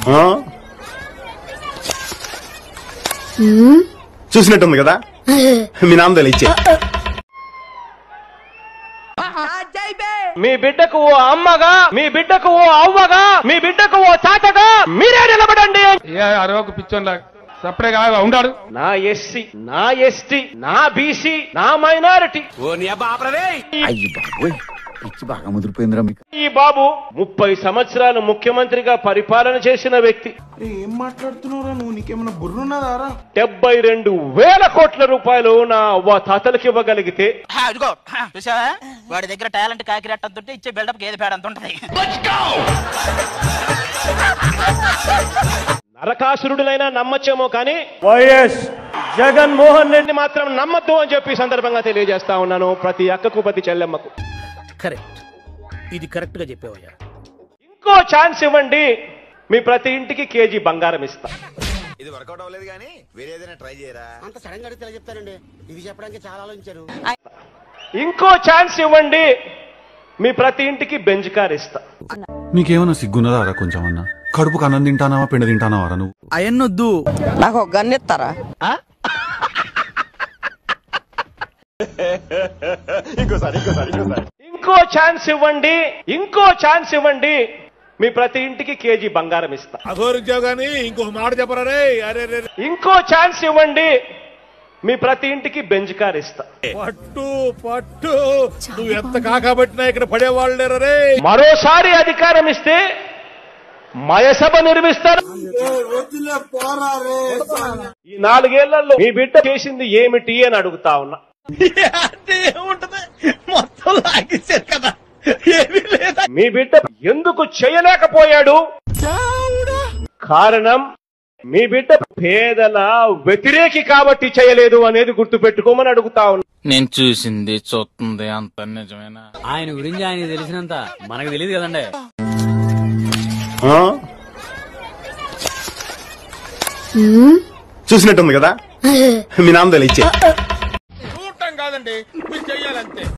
చూసినట్టుంది కదా మీ నామదలు ఇచ్చే మీ బిడ్డకు ఓ అమ్మగా మీ బిడ్డకు ఓ అవ్వగా మీ బిడ్డకు ఓ తాతగా మీరే నిలబడండి ఏ అరవకు పిచ్చోన్లా సప్పుడే కాదు ఉండాడు నా ఎస్సీ నా ఎస్టీ నా బీసీ నా మైనారిటీ అయ్యి బాబోయ్ పిచ్చి బాగా ముదిరిపోయిందిరా మీకు ఈ బాబు ముప్పై సంవత్సరాలు ముఖ్యమంత్రిగా పరిపాలన చేసిన వ్యక్తి ఏం మాట్లాడుతున్నావురా నువ్వు నీకేమైనా బుర్రున్నదారా డెబ్బై రెండు వేల కోట్ల రూపాయలు నా అవ్వ తాతలకు ఇవ్వగలిగితే అదిగో చూసావా వాడి దగ్గర టాలెంట్ కాకిరెట్ అంతుంటే ఇచ్చే బిల్డప్ గేదె పేడ అంత ఉంటది నరకాసురుడునైనా నమ్మచ్చేమో కానీ వైఎస్ జగన్మోహన్ రెడ్డి మాత్రం నమ్మద్దు అని చెప్పి ఈ సందర్భంగా తెలియజేస్తా ఉన్నాను ప్రతి అక్కకు ప్రతి చెల్లెమ్మకు కరెక్ట్ ఇది కరెక్ట్ గా చెప్పావయ్యా ఇంకో ఛాన్స్ ఇవ్వండి మీ ప్రతి ఇంటికి కేజీ బంగారం ఇస్తా ఇది వర్కౌట్ అవ్వలేదు కానీ వేరే ఏదైనా ట్రై చేయరా అంత సడన్ గా అడిగితే చెప్తారండి ఇది చెప్పడానికి చాలా ఆలోచించారు ఇంకో ఛాన్స్ ఇవ్వండి మీ ప్రతి ఇంటికి బెంజ్ కార్ ఇస్తా నీకేమన్నా సిగ్గున్నదారా కొంచెమన్నా కడుపుకు అన్నం తింటానావా పిండి తింటానావారా నువ్వు అయన్నొద్దు నాకు ఒక గన్ ఇస్తారా ఇంకో ఛాన్స్ ఇవ్వండి ఇంకో ఛాన్స్ ఇవ్వండి మీ ప్రతి ఇంటికి కేజీ బంగారం ఇస్తా అఘోరించావు గానీ ఇంకొక మాట చెప్పరా రే అరే రే ఇంకో ఛాన్స్ ఇవ్వండి మీ ప్రతి ఇంటికి బెంజ్ కార్ ఇస్తా పట్టు పట్టు నువ్వు ఎంత కాకబట్టినా ఇక్కడ పడేవాళ్ళు లేరా రే మరోసారి అధికారం ఇస్తే మయసభ నిర్మిస్తారు ఈ నాలుగేళ్లలో మీ బిడ్డ చేసింది ఏమిటి అని అడుగుతా ఉన్నా మొత్తం లాగేశారు కదా ఏమీ లేదా మీ బిడ్డ ఎందుకు చేయలేకపోయాడు కారణం మీ బిడ్డ పేదల వ్యతిరేకి కాబట్టి చేయలేదు అనేది గుర్తు పెట్టుకోమని అడుగుతా ఉన్నా నేను చూసింది చూస్తుంది అంత నిజమేనా ఆయన గురించి ఆయన తెలిసినంత మనకు తెలియదు కదండి చూసినట్టుంది కదా మీ నామదలు ఇచ్చే చూడటం కాదండి మీరు చెయ్యాలంతే